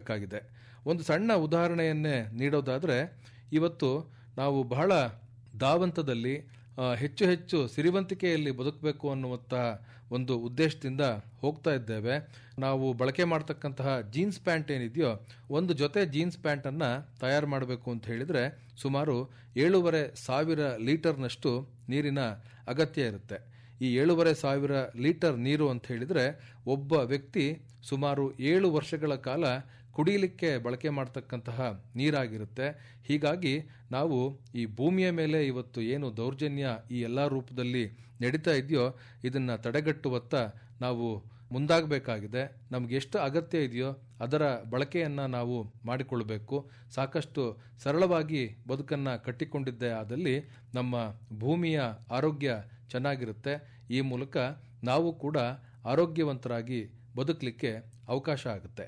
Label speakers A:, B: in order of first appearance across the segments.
A: ಬೇಕಾಗಿದೆ ಒಂದು ಸಣ್ಣ ಉದಾಹರಣೆಯನ್ನೇ ನೀಡೋದಾದರೆ ಇವತ್ತು ನಾವು ಬಹಳ ಧಾವಂತದಲ್ಲಿ ಆ, ಹೆಚ್ಚು ಹೆಚ್ಚು ಸಿರಿವಂತಿಕೆಯಲ್ಲಿ ಬದುಕಬೇಕು ಅನ್ನುವಂಥ ಒಂದು ಉದ್ದೇಶದಿಂದ ಹೋಗ್ತಾ ಇದ್ದೇವೆ ನಾವು ಬಳಕೆ ಮಾಡ್ತಕ್ಕಂತಹ ಜೀನ್ಸ್ ಪ್ಯಾಂಟ್ ಏನಿದೆಯೋ ಒಂದು ಜೊತೆ ಜೀನ್ಸ್ ಪ್ಯಾಂಟನ್ನು ತಯಾರು ಮಾಡಬೇಕು ಅಂತ ಹೇಳಿದರೆ ಸುಮಾರು ಏಳೂವರೆ ಸಾವಿರ ಲೀಟರ್ನಷ್ಟು ನೀರಿನ ಅಗತ್ಯ ಇರುತ್ತೆ ಈ ಏಳೂವರೆ ಸಾವಿರ ಲೀಟರ್ ನೀರು ಅಂತ ಹೇಳಿದರೆ ಒಬ್ಬ ವ್ಯಕ್ತಿ ಸುಮಾರು ಏಳು ವರ್ಷಗಳ ಕಾಲ ಕುಡಿಯಲಿಕ್ಕೆ ಬಳಕೆ ಮಾಡ್ತಕ್ಕಂತಹ ನೀರಾಗಿರುತ್ತೆ ಹೀಗಾಗಿ ನಾವು ಈ ಭೂಮಿಯ ಮೇಲೆ ಇವತ್ತು ಏನು ದೌರ್ಜನ್ಯ ಈ ಎಲ್ಲ ರೂಪದಲ್ಲಿ ನಡೀತಾ ಇದೆಯೋ ಇದನ್ನು ತಡೆಗಟ್ಟುವತ್ತ ನಾವು ಮುಂದಾಗಬೇಕಾಗಿದೆ ನಮ್ಗೆ ಎಷ್ಟು ಅಗತ್ಯ ಇದೆಯೋ ಅದರ ಬಳಕೆಯನ್ನು ನಾವು ಮಾಡಿಕೊಳ್ಬೇಕು ಸಾಕಷ್ಟು ಸರಳವಾಗಿ ಬದುಕನ್ನು ಕಟ್ಟಿಕೊಂಡಿದ್ದೇ ಆದಲ್ಲಿ ನಮ್ಮ ಭೂಮಿಯ ಆರೋಗ್ಯ ಚೆನ್ನಾಗಿರುತ್ತೆ ಈ ಮೂಲಕ ನಾವು ಕೂಡ ಆರೋಗ್ಯವಂತರಾಗಿ ಬದುಕಲಿಕ್ಕೆ ಅವಕಾಶ ಆಗುತ್ತೆ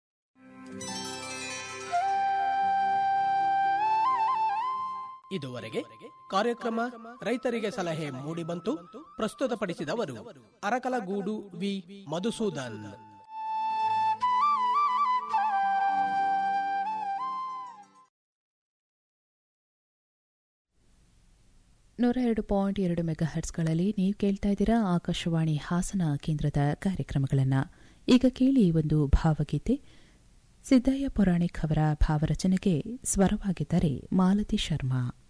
B: ಇದುವರೆಗೆ ಕಾರ್ಯಕ್ರಮ ರೈತರಿಗೆ ಸಲಹೆ ಮೂಡಿಬಂತು ಪ್ರಸ್ತುತಪಡಿಸಿದವರು ಅರಕಲಗೂಡು ವಿ ಮಧುಸೂದನ್
C: ನೂರ ಎರಡು ಪಾಯಿಂಟ್ ಎರಡು ಮೆಗಾ ಹರ್ಟ್ಸ್ಗಳಲ್ಲಿ ನೀವು ಕೇಳ್ತಾ ಇದ್ದೀರಾ ಆಕಾಶವಾಣಿ ಹಾಸನ ಕೇಂದ್ರದ ಕಾರ್ಯಕ್ರಮಗಳನ್ನು ಈಗ ಕೇಳಿ ಒಂದು ಭಾವಗೀತೆ ಸಿದ್ದಯ್ಯ ಪುರಾಣಿಕ್ ಅವರ ಭಾವರಚನೆಗೆ ಸ್ವರವಾಗಿದ್ದಾರೆ ಮಾಲತಿ ಶರ್ಮಾ